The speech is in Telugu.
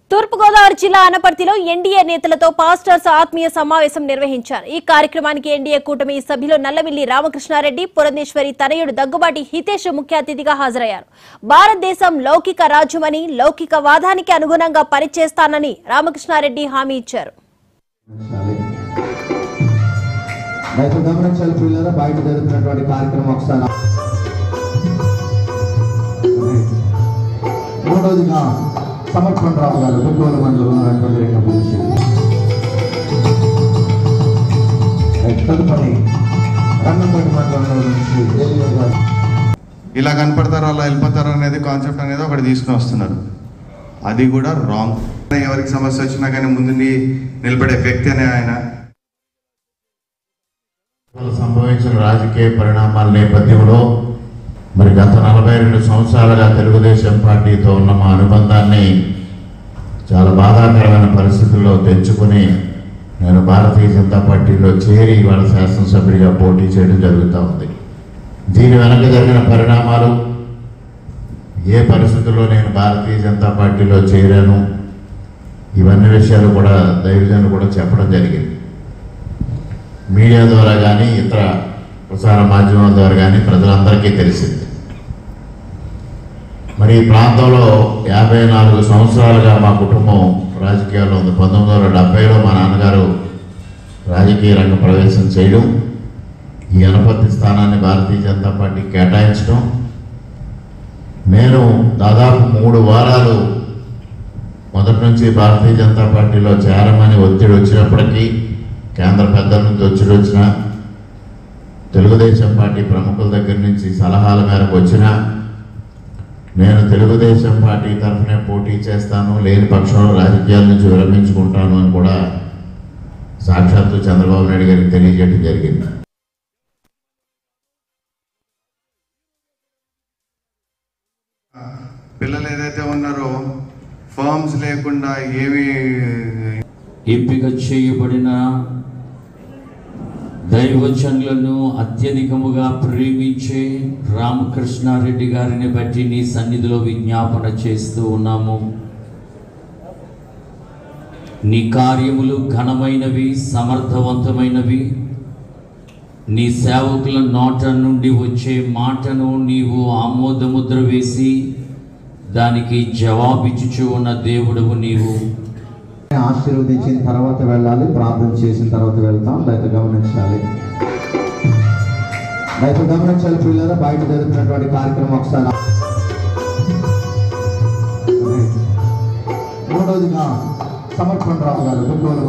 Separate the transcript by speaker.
Speaker 1: తూర్పుగోదావరి జిల్లా అనపర్తిలో ఎన్డీఏ నేతలతో పాస్టర్స్ ఆత్మీయ సమావేశం నిర్వహించారు ఈ కార్యక్రమానికి ఎన్డీఏ కూటమి సభ్యులు నల్లమిల్లి రామకృష్ణారెడ్డి పురంధేశ్వరి తనయుడు దగ్గుబాటి హితేష్ ముఖ్య అతిథిగా హాజరయ్యారు భారతదేశం లౌకిక రాజ్యమని లౌకిక వాదానికి అనుగుణంగా పనిచేస్తానని రామకృష్ణారెడ్డి హామీ ఇచ్చారు
Speaker 2: రైతు గమనించాలి పిల్లలు బయట జరుగుతున్నటువంటి కార్యక్రమం ఒకసారి మూడవదిగా సమర్పణ రావు గారు దుర్గోల మండలంలో ఉన్నటువంటి రెండు పురుషులు తదుపరి రంగంపేట మండలంలో నుంచి ఏలియా గారు
Speaker 3: ఇలా కనపడతారు అలా వెళ్ళిపోతారు అనేది కాన్సెప్ట్ అనేది ఒకటి తీసుకుని వస్తున్నారు అది కూడా రాంగ్ ఎవరికి సమస్య వచ్చినా కానీ ముందు ని- నిలబడే వ్యక్తి అనే ఆయన
Speaker 4: సంభవించిన రాజకీయ పరిణామాల నేపథ్యంలో మరి గత నలభై రెండు సంవత్సరాలుగా తెలుగుదేశం పార్టీతో ఉన్న మా అనుబంధాన్ని చాలా బాధాకరమైన పరిస్థితుల్లో తెంచుకుని నేను భారతీయ జనతా పార్టీలో చేరి ఇవాళ శాసనసభ్యుడిగా పోటీ చేయడం జరుగుతూ ఉంది దీని వెనక జరిగిన పరిణామాలు ఏ పరిస్థితుల్లో నేను భారతీయ జనతా పార్టీలో చేరాను ఇవన్నీ విషయాలు కూడా దైవజనులు కూడా చెప్పడం జరిగింది మీడియా ద్వారా కానీ ఇతర ప్రసార మాధ్యమాల ద్వారా కానీ ప్రజలందరికీ తెలిసింది మరి ఈ ప్రాంతంలో యాభై నాలుగు సంవత్సరాలుగా మా కుటుంబం రాజకీయాల్లో ఉంది పంతొమ్మిది వందల డెబ్బైలో మా నాన్నగారు రాజకీయ రంగ ప్రవేశం చేయడం ఈ అనపర్తి స్థానాన్ని భారతీయ జనతా పార్టీ కేటాయించడం నేను దాదాపు మూడు వారాలు మొదటి నుంచి భారతీయ జనతా పార్టీలో చేరమని ఒత్తిడి వచ్చినప్పటికీ కేంద్ర పెద్దల నుంచి ఒత్తిడి వచ్చిన తెలుగుదేశం పార్టీ ప్రముఖుల దగ్గర నుంచి సలహాల మేరకు వచ్చిన నేను తెలుగుదేశం పార్టీ తరఫునే పోటీ చేస్తాను లేని పక్షంలో రాజకీయాల నుంచి విరమించుకుంటాను అని కూడా సాక్షాత్తు చంద్రబాబు నాయుడు గారికి తెలియజేయడం జరిగింది
Speaker 3: పిల్లలు ఏదైతే ఉన్నారో ఫార్మ్స్ లేకుండా ఏమి
Speaker 5: ఎంపిక చేయబడిన దైవజనులను అత్యధికముగా ప్రేమించే రామకృష్ణారెడ్డి గారిని బట్టి నీ సన్నిధిలో విజ్ఞాపన చేస్తూ ఉన్నాము నీ కార్యములు ఘనమైనవి సమర్థవంతమైనవి నీ సేవకుల నోట నుండి వచ్చే మాటను నీవు ఆమోదముద్ర వేసి దానికి జవాబిచ్చుచూ ఉన్న దేవుడవు నీవు
Speaker 2: ఆశీర్వదించిన తర్వాత వెళ్ళాలి ప్రార్థన చేసిన తర్వాత వెళ్తాం రైతు గమనించాలి రైతు గమనించాలి పిల్లలు బయట జరుగుతున్నటువంటి కార్యక్రమం ఒకసారి మూడవదిగా సమర్పణ రావు గారు దుర్గోల